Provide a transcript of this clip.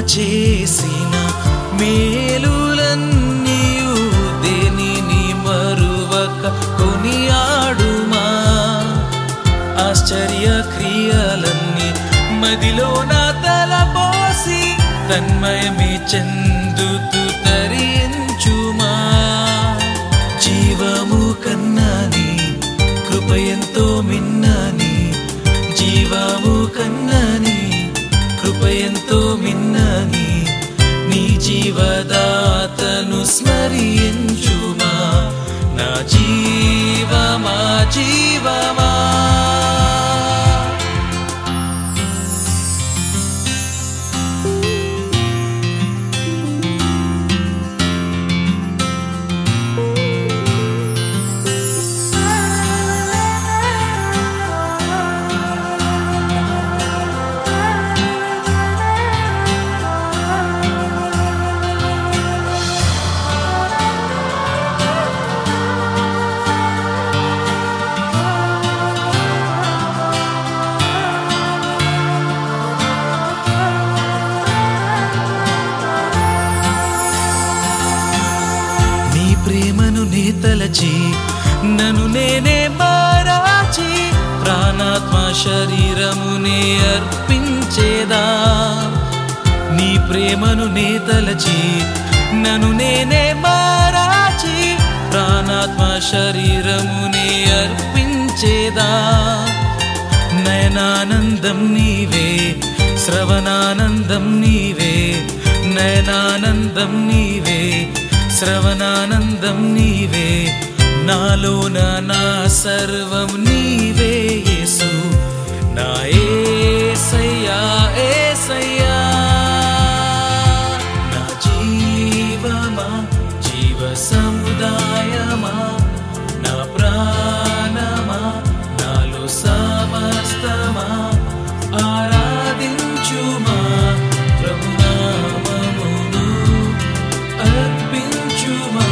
చేసిన మేలులన్నీయు దేనిని మరువక కొనియాడుమా ఆశ్చర్య క్రియలన్నీ మదిలో నా తలపోసి తన్మయమే చెందుతూ తరించుమా జీవము కన్నాని కృప ఎంతో మిన్నాని జీవము కన్నాని కృప ఎంతో మిన్నాని నీ జీవదాతను స్మరించుమా నా జీవమా జీవమా నీ ప్రేమను నే తలచి నన్ను నేనే మారాచి ప్రాణాత్మ శరీరమునే అర్పించేదా నీ ప్రేమను నే తలచి నన్ను నేనే మారాచి ప్రాణాత్మ శరీరమునే అర్పించేదా నయనానందం నీవే శ్రవణానందం నీవే నయనానందం నీవే శ్రవణానందం నీవే నాలోన నా సర్వం నీవే యేసు నా ఏసయ్యా ఏసయ్యా నా జీవమా జీవ సముదాయమా నా ప్రాణమా నాలో సమస్తమా ఆరాధించుమా ప్రభునామమును అర్పించుమా